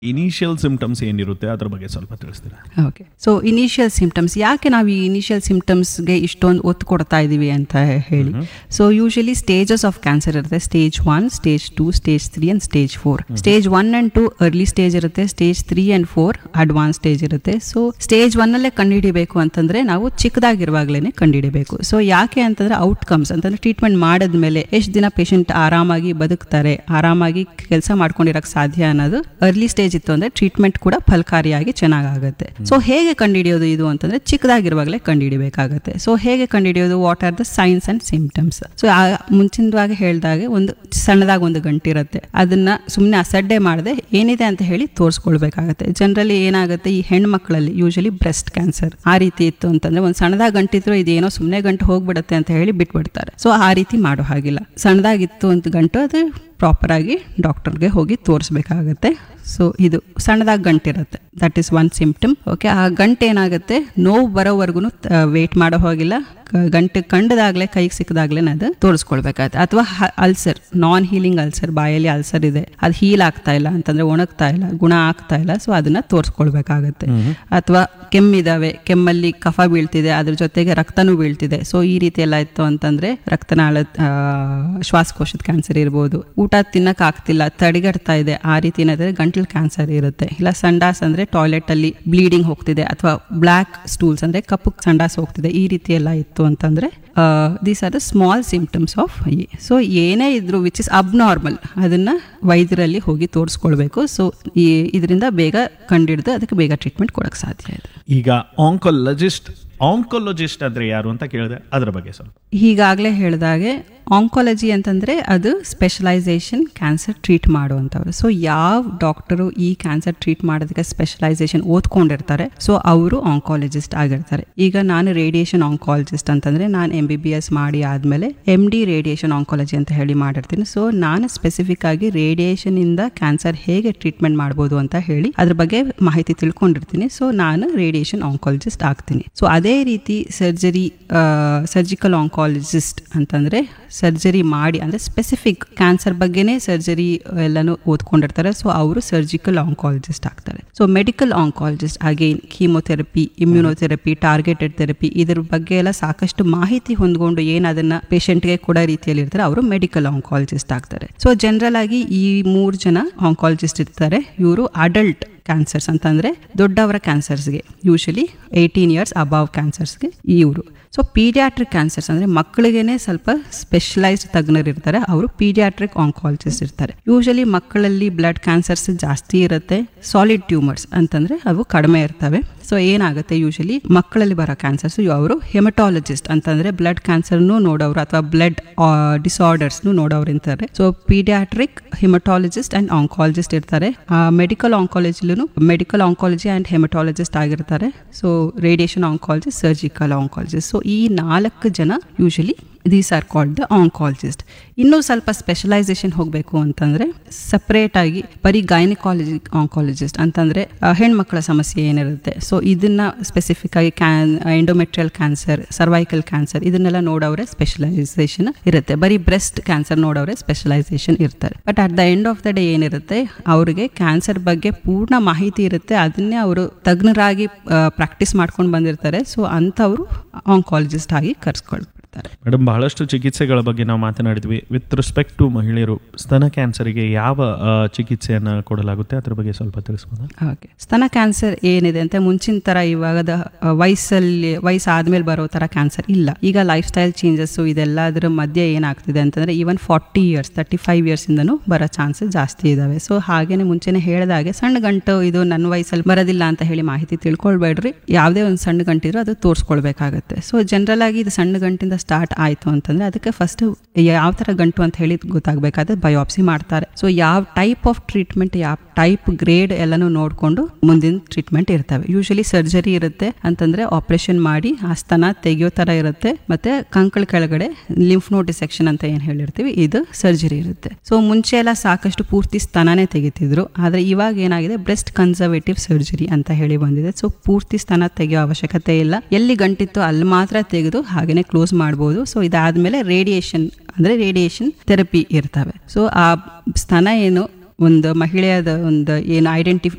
initial symptoms ಏನಿರುತ್ತೆ ಅದ್ರ ಬಗ್ಗೆ ಸ್ವಲ್ಪ ತಿಳಿಸ್ತೀರಾ ಓಕೆ ಸೊ ಇನಿಷಿಯಲ್ ಸಿಂಪ್ಟಮ್ಸ್ ಯಾಕೆ ನಾವು ಈ ಇನಿಷಿಯಲ್ ಸಿಂಪ್ಟಮ್ಸ್ಗೆ ಇಷ್ಟೊಂದು ಒತ್ತು ಕೊಡ್ತಾ ಇದ್ದೀವಿ ಅಂತ ಹೇಳಿ so usually stages of cancer ಇರುತ್ತೆ stage one stage two stage three and stage four stage one and two early stage ಇರುತ್ತೆ stage three and four advance stage ಇರುತ್ತೆ ಸೊ ಸ್ಟೇಜ್ ಒನ್ನಲ್ಲೇ ಕಂಡುಹಿಡಿಬೇಕು ಅಂತಂದ್ರೆ ನಾವು ಚಿಕ್ಕದಾಗಿರುವಾಗಲೇ ಕಂಡುಹಿಡಿಬೇಕು ಸೊ ಯಾಕೆ ಅಂತಂದ್ರೆ ಔಟ್ಕಮ್ಸ್ ಅಂತಂದ್ರೆ ಟ್ರೀಟ್ಮೆಂಟ್ ಮಾಡಿದ್ಮೇಲೆ ಎಷ್ಟು ದಿನ ಪೇಷಂಟ್ ಆರಾಮಾಗಿ ಬದುಕ್ತಾರೆ ಆರಾಮಾಗಿ ಕೆಲಸ ಮಾಡ್ಕೊಂಡಿರಕ್ ಸಾಧ್ಯ ಅನ್ನೋದು ಅರ್ಲಿ ಸ್ಟೇಜ್ ಇತ್ತು ಅಂದ್ರೆ ಟ್ರೀಟ್ಮೆಂಟ್ ಕೂಡ ಫಲಕಾರಿಯಾಗಿ ಚೆನ್ನಾಗಾಗುತ್ತೆ ಸೊ ಹೇಗೆ ಕಂಡುಹಿಡಿಯೋದು ಇದು ಅಂತಂದ್ರೆ ಚಿಕ್ಕದಾಗಿರುವಾಗಲೇ ಕಂಡುಹಿಡಿಬೇಕಾಗತ್ತೆ ಸೊ ಹೇಗೆ ಕಂಡುಹಿಡಿಯೋದು what are the signs and symptoms so ಮುಂಚಿನವಾಗಿ ಹೇಳ್ದಾಗೆ ಒಂದು ಸಣ್ಣದಾಗಿ ಒಂದು ಗಂಟಿರುತ್ತೆ ಅದನ್ನ ಸುಮ್ಮನೆ ಅಸಡ್ಡೆ ಮಾಡದೆ ಏನಿದೆ ಅಂತ ಹೇಳಿ ತೋರಿಸ್ಕೊಳ್ಬೇಕಾಗತ್ತೆ ಜನರಲಿ ಏನಾಗುತ್ತೆ ಈ ಹೆಣ್ಮಕ್ಳಲ್ಲಿ ಯೂಶಲಿ ಬ್ರೆಸ್ಟ್ ಕ್ಯಾನ್ಸರ್ ಆ ರೀತಿ ಇತ್ತು ಅಂತಂದ್ರೆ ಒಂದು ಸಣ್ಣದಾಗಿ ಗಂಟಿದ್ರು ಇದೇನೋ ಸುಮ್ಮನೆ ಗಂಟು ಹೋಗ್ಬಿಡುತ್ತೆ ಅಂತ ಹೇಳಿ ಬಿಟ್ಬಿಡ್ತಾರೆ ಸೊ ಆ ರೀತಿ ಮಾಡೋ ಹಾಗಿಲ್ಲ ಸಣ್ಣದಾಗಿತ್ತು ಅಂತ ಗಂಟು ಅದು ಪ್ರಾಪರ್ ಆಗಿ ಡಾಕ್ಟರ್ಗೆ ಹೋಗಿ ತೋರಿಸ್ಬೇಕಾಗತ್ತೆ ಸೊ ಇದು ಸಣ್ಣದಾಗಿ ಗಂಟಿರುತ್ತೆ that is one symptom okay ಆ ಗಂಟು ಏನಾಗುತ್ತೆ ನೋವು ಬರೋವರೆಗೂ ವೇಟ್ ಮಾಡೋ ಹೋಗಿಲ್ಲ ಕ- ಗಂಟು ಕಂಡದಾಗ್ಲೇ ಕೈಗೆ ಸಿಕ್ಕದಾಗ್ಲೇ ಅದು ತೋರಿಸ್ಕೊಳ್ಬೇಕಾಗತ್ತೆ ಅಥವಾ ಅಲ್ಸರ್ ನಾನ್ ಹೀಲಿಂಗ್ ಅಲ್ಸರ್ ಬಾಯಲ್ಲಿ ಅಲ್ಸರ್ ಇದೆ ಅದು ಹೀಲ್ ಆಗ್ತಾ ಇಲ್ಲ ಅಂತಂದ್ರೆ ಒಣಗ್ತಾ ಇಲ್ಲ ಗುಣ ಆಗ್ತಾ ಇಲ್ಲ ಸೊ ಅದನ್ನ ತೋರಿಸ್ಕೊಳ್ಬೇಕಾಗತ್ತೆ ಅಥವಾ ಕೆಮ್ಮಿದಾವೆ ಕೆಮ್ಮಲ್ಲಿ ಕಫ ಬೀಳ್ತಿದೆ ಅದ್ರ ಜೊತೆಗೆ ರಕ್ತನೂ ಬೀಳ್ತಿದೆ ಸೊ ಈ ರೀತಿ ಎಲ್ಲ ಇತ್ತು ಅಂತಂದ್ರೆ ರಕ್ತನಾಳ ಆ, ಶ್ವಾಸಕೋಶದ ಕ್ಯಾನ್ಸರ್ ಇರ್ಬೋದು ಊಟ ತಿನ್ನಕ್ ಆಗ್ತಿಲ್ಲ ತಡೆಗಟ್ತಾ ಇದೆ ಆ ರೀತಿ ಏನಾದ್ರೆ ಗಂಟಲು ಕ್ಯಾನ್ಸರ್ ಇರುತ್ತೆ ಇಲ್ಲ ಸಂಡಾಸ್ ಅಂದ್ರೆ ಟಾಯ್ಲೆಟ್ ಅಲ್ಲಿ ಬ್ಲೀಡಿಂಗ್ ಹೋಗ್ತಿದೆ ಅಥವಾ ಬ್ಲ್ಯಾಕ್ ಸ್ಟೂಲ್ಸ್ ಅಂದ್ರೆ ಕಪ್ಪು ಸಂಡಾಸ್ ಹೋಗ್ತಿದೆ ಈ ರೀತಿ ಎಲ್ಲ ಇತ್ತು ಅಂತಂದ್ರೆ these are the small symptoms of so ಏನೇ ಇದ್ರು ವಿಚ್ ಇಸ್ ಅಬ್ನಾರ್ಮಲ್ ಅದನ್ನ ವೈದ್ಯರಲ್ಲಿ ಹೋಗಿ ತೋರಿಸ್ಕೊಳ್ಬೇಕು ಸೊ ಈ ಇದರಿಂದ ಬೇಗ ಕಂಡಿಡಿದು ಅದಕ್ಕೆ ಬೇಗ ಟ್ರೀಟ್ಮೆಂಟ್ ಕೊಡಕ್ ಸಾಧ್ಯ ಇದೆ ಈಗ ಆಂಕೊಲಜಿಸ್ಟ್ ಆಂಕೊಲಜಿಸ್ಟ್ ಅಂದ್ರೆ ಯಾರು ಅಂತ ಕೇಳಿದೆ ಅದ್ರ ಬಗ್ಗೆ ಸ್ವಲ್ಪ ಈಗಾಗಲೇ ಹೇಳಿದಾಗೆ ಆಂಕಾಲಜಿ ಅಂತಂದ್ರೆ ಅದು ಸ್ಪೆಷಲೈಸೇಷನ್ ಕ್ಯಾನ್ಸರ್ ಟ್ರೀಟ್ ಮಾಡುವಂಥವ್ರು ಸೊ ಯಾವ ಡಾಕ್ಟರು ಈ ಕ್ಯಾನ್ಸರ್ ಟ್ರೀಟ್ ಮಾಡೋದಕ್ಕೆ ಸ್ಪೆಷಲೈಸೇಷನ್ ಓದ್ಕೊಂಡಿರ್ತಾರೆ ಸೊ ಅವರು ಆಂಕಾಲಜಿಸ್ಟ್ ಆಗಿರ್ತಾರೆ ಈಗ ನಾನು ರೇಡಿಯೇಷನ್ ಆಂಕಾಲಜಿಸ್ಟ್ ಅಂತಂದ್ರೆ ನಾನು ಎಂ ಬಿ ಬಿ ಎಸ್ ಮಾಡಿ ಆದ್ಮೇಲೆ ಎಮ್ ಡಿ ರೇಡಿಯೇಷನ್ ಆಂಕಾಲಜಿ ಅಂತ ಹೇಳಿ ಮಾಡಿರ್ತೀನಿ ಸೊ ನಾನು ಸ್ಪೆಸಿಫಿಕ್ ಆಗಿ ರೇಡಿಯೇಷನ್ ಇಂದ ಕ್ಯಾನ್ಸರ್ ಹೇಗೆ ಟ್ರೀಟ್ಮೆಂಟ್ ಮಾಡ್ಬೋದು ಅಂತ ಹೇಳಿ ಅದ್ರ ಬಗ್ಗೆ ಮಾಹಿತಿ ತಿಳ್ಕೊಂಡಿರ್ತೀನಿ ಸೊ ನಾನು ರೇಡಿಯೇಷನ್ ಆಂಕಾಲಜಿಸ್ಟ್ ಆಗ್ತೀನಿ ಸೊ ಅದೇ ರೀತಿ ಸರ್ಜರಿ ಸರ್ಜಿಕಲ್ ಆಂಕಾಲಜಿಸ್ಟ್ ಅಂತಂದ್ರೆ ಸರ್ಜರಿ ಮಾಡಿ ಅಂದ್ರೆ ಸ್ಪೆಸಿಫಿಕ್ ಕ್ಯಾನ್ಸರ್ ಬಗ್ಗೆನೇ ಸರ್ಜರಿ ಎಲ್ಲಾನು ಓದ್ಕೊಂಡಿರ್ತಾರೆ ಸೊ ಅವರು ಸರ್ಜಿಕಲ್ ಆಂಕಾಲಜಿಸ್ಟ್ ಆಗ್ತಾರೆ so medical oncologist again chemotherapy immunotherapy targeted therapy ಇದ್ರ ಬಗ್ಗೆ ಎಲ್ಲ ಸಾಕಷ್ಟು ಮಾಹಿತಿ ಹೊಂದ್ಕೊಂಡು ಏನ್ ಅದನ್ನ ಪೇಷಂಟ್ಗೆ ಕೊಡೋ ರೀತಿಯಲ್ಲಿ ಇರ್ತಾರೆ ಅವರು ಮೆಡಿಕಲ್ ಆಂಕಾಲಜಿಸ್ಟ್ ಆಗ್ತಾರೆ ಸೊ ಜನರಲ್ ಆಗಿ ಈ ಮೂರು ಜನ ಆಂಕಾಲಜಿಸ್ಟ್ ಇರ್ತಾರೆ ಇವರು ಅಡಲ್ಟ್ ಕ್ಯಾನ್ಸರ್ಸ್ ಅಂತಂದ್ರೆ ದೊಡ್ಡವರ ಕ್ಯಾನ್ಸರ್ಸ್ಗೆ ಯೂಶಲಿ ಏಯ್ಟೀನ್ ಇಯರ್ಸ್ ಅಬಾವ್ ಕ್ಯಾನ್ಸರ್ಸ್ಗೆ ಇವರು ಸೊ ಪೀಡಿಯಾಟ್ರಿಕ್ ಕ್ಯಾನ್ಸರ್ಸ್ ಅಂದ್ರೆ ಮಕ್ಕಳಿಗೇನೆ ಸ್ವಲ್ಪ ಸ್ಪೆಷಲೈಸ್ಡ್ ತಜ್ಞರು ಇರ್ತಾರೆ ಅವರು ಪೀಡಿಯಾಟ್ರಿಕ್ ಆಂಕಾಲಜಿಸ್ಟ್ ಇರ್ತಾರೆ ಯೂಶಲಿ ಮಕ್ಕಳಲ್ಲಿ ಬ್ಲಡ್ ಕ್ಯಾನ್ಸರ್ಸ್ ಜಾಸ್ತಿ ಇರುತ್ತೆ ಸಾಲಿಡ್ ಟ್ಯೂಮರ್ಸ್ ಅಂತಂದ್ರೆ ಅವು ಕಡಿಮೆ ಇರ್ತವೆ ಸೊ ಏನಾಗುತ್ತೆ ಯೂಶಲಿ ಮಕ್ಕಳಲ್ಲಿ ಬರೋ ಕ್ಯಾನ್ಸರ್ಸ್ ಅವರು ಹೆಮಟಾಲಜಿಸ್ಟ್ ಅಂತಂದ್ರೆ ಬ್ಲಡ್ ಕ್ಯಾನ್ಸರ್ನು ನೋಡೋರು ಅಥವಾ ಬ್ಲಡ್ ಡಿಸಾರ್ಡರ್ಸ್ನು ನೋಡೋರು ಇರ್ತಾರೆ so paediatric haematologist and oncologist ಇರ್ತಾರೆ ಮೆಡಿಕಲ್ ಆಂಕಾಲಜಿಲೂ ಮೆಡಿಕಲ್ ಆಂಕಾಲಜಿ ಅಂಡ್ ಹೆಮಟಾಲಜಿಸ್ಟ್ ಆಗಿರ್ತಾರೆ so radiation oncologist surgical oncologist so ಈ ನಾಲ್ಕು ಜನ usually these are called the oncologist ಇನ್ನೂ ಸ್ವಲ್ಪ ಸ್ಪೆಷಲೈಸೇಷನ್ ಹೋಗಬೇಕು ಅಂತಂದ್ರೆ ಸಪ್ರೇಟ್ ಆಗಿ ಬರೀ ಗೈನಕಾಲಜಿ ಆಂಕಾಲಜಿಸ್ಟ್ ಅಂತಂದ್ರೆ ಆ, ಹೆಣ್ಮಕ್ಳ ಸಮಸ್ಯೆ ಏನಿರುತ್ತೆ ಸೊ ಇದನ್ನ ಸ್ಪೆಸಿಫಿಕ್ ಆಗಿ can endometrial cancer cervical cancer ಇದನ್ನೆಲ್ಲ ನೋಡೋರೆ ಸ್ಪೆಷಲೈಸೇಷನ್ ಇರುತ್ತೆ ಬರೀ ಬ್ರೆಸ್ಟ್ ಕ್ಯಾನ್ಸರ್ ನೋಡೋರೆ ಸ್ಪೆಷಲೈಸೇಷನ್ ಇರ್ತಾರೆ but at the end of the day ಏನಿರುತ್ತೆ ಅವರಿಗೆ ಕ್ಯಾನ್ಸರ್ ಬಗ್ಗೆ ಪೂರ್ಣ ಮಾಹಿತಿ ಇರುತ್ತೆ ಅದನ್ನೇ ಅವರು ತಜ್ಞರಾಗಿ ಪ್ರಾಕ್ಟೀಸ್ ಮಾಡ್ಕೊಂಡು ಬಂದಿರ್ತಾರೆ ಸೊ ಅಂಥವ್ರು ಆಂಕಾಲಜಿಸ್ಟ್ ಆಗಿ ಕರ್ಸ್ಕೊಳ್ಬಿಡ್ತಾರೆ ಮೇಡಮ್ ಬಹಳಷ್ಟು ಚಿಕಿತ್ಸೆಗಳ ಬಗ್ಗೆ ನಾವು ಮಾತನಾಡಿದ್ವಿ ವಿತ್ ರೆಸ್ಪೆಕ್ಟ್ ಟು ಮಹಿಳೆಯರು ಸ್ತನ ಕ್ಯಾನ್ಸರ್ಗೆ ಯಾವ ಆ, ಚಿಕಿತ್ಸೆಯನ್ನ ಕೊಡಲಾಗುತ್ತೆ ಅದ್ರ ಬಗ್ಗೆ ಸ್ವಲ್ಪ ತಿಳಿಸ್ಬೋದಾ ಓಕೆ ಸ್ತನ ಕ್ಯಾನ್ಸರ್ ಏನಿದೆ ಅಂತ ಮುಂಚಿನ ತರ ಇವಾಗದ ಆ, ವಯಸ್ಸಲ್ಲಿ ವಯಸ್ಸಾದ್ಮೇಲೆ ಬರೋ ತರ ಕ್ಯಾನ್ಸರ್ ಇಲ್ಲ ಈಗ ಲೈಫ್ ಸ್ಟೈಲ್ ಚೇಂಜಸ್ ಇದೆಲ್ಲದರ ಮಧ್ಯೆ ಏನಾಗ್ತಿದೆ ಅಂತಂದ್ರೆ even forty years thirty five years ಇಂದನೂ ಬರೋ ಚಾನ್ಸಸ್ ಜಾಸ್ತಿ ಇದಾವೆ ಸೊ ಹಾಗೇನೆ ಮುಂಚೆನೆ ಹೇಳಿದಾಗೆ ಸಣ್ಣ ಗಂಟು ಇದು ನನ್ನ ವಯಸ್ಸಲ್ಲಿ ಬರೋದಿಲ್ಲ ಅಂತ ಹೇಳಿ ಮಾಹಿತಿ ತಿಳ್ಕೊಳ್ಬೇಡ್ರಿ ಯಾವುದೇ ಒಂದು ಸಣ್ಣ ಗಂಟಿದ್ರು ಅದು ತೋರಿಸ್ಕೊಳ್ಬೇಕಾಗತ್ತೆ ಸೊ ಜನರಲ್ ಆಗಿ ಇದು ಸಣ್ಣ ಗಂಟಿಂದ ಸ್ಟಾರ್ಟ್ ಆಯ್ತು ಅಂತಂದ್ರೆ ಅದಕ್ಕೆ ಫಸ್ಟ್ ಯಾವ ತರ ಗಂಟು ಅಂತ ಹೇಳಿ ಗೊತ್ತಾಗಬೇಕಾದ್ರೆ ಬಯೋಪ್ಸಿ ಮಾಡ್ತಾರೆ ಸೊ ಯಾವ ಟೈಪ್ ಆಫ್ ಟ್ರೀಟ್ಮೆಂಟ್ ಯಾವ ಟೈಪ್ ಗ್ರೇಡ್ ಎಲ್ಲಾನು ನೋಡ್ಕೊಂಡು ಮುಂದಿನ ಟ್ರೀಟ್ಮೆಂಟ್ ಇರ್ತವೆ ಯೂಶಲಿ ಸರ್ಜರಿ ಇರುತ್ತೆ ಅಂತಂದ್ರೆ ಆಪರೇಷನ್ ಮಾಡಿ ಆ ಸ್ತನ ತೆಗಿಯೋ ತರ ಇರುತ್ತೆ ಮತ್ತೆ ಕಂಕಳ ಕೆಳಗಡೆ ಲಿಂಫ್ ನೋಡ್ ಡಿಸೆಕ್ಷನ್ ಅಂತ ಏನ್ ಹೇಳಿರ್ತೀವಿ ಇದು ಸರ್ಜರಿ ಇರುತ್ತೆ ಸೊ ಮುಂಚೆ ಎಲ್ಲ ಸಾಕಷ್ಟು ಪೂರ್ತಿ ಸ್ತನನೇ ತೆಗಿತಿದ್ರು ಆದ್ರೆ ಇವಾಗ ಏನಾಗಿದೆ ಬ್ರೆಸ್ಟ್ ಕನ್ಸರ್ವೇಟಿವ್ ಸರ್ಜರಿ ಅಂತ ಹೇಳಿ ಬಂದಿದೆ ಸೊ ಪೂರ್ತಿ ಸ್ತನ ತೆಗೆಯೋ ಅವಶ್ಯಕತೆ ಇಲ್ಲ ಎಲ್ಲಿ ಗಂಟಿತ್ತು ಅಲ್ಲಿ ಮಾತ್ರ ತೆಗೆದು ಹಾಗೇನೆ ಕ್ಲೋಸ್ ಮಾಡ್ಬೋದು ಸೊ ಇದಾದ್ಮೇಲೆ ರೇಡಿಯೇಷನ್ ಅಂದ್ರೆ ರೇಡಿಯೇಷನ್ ಥೆರಪಿ ಇರ್ತವೆ ಸೊ ಆ ಸ್ತನ ಏನು ಒಂದು ಮಹಿಳೆಯದ ಒಂದು ಏನು ಐಡೆಂಟಿ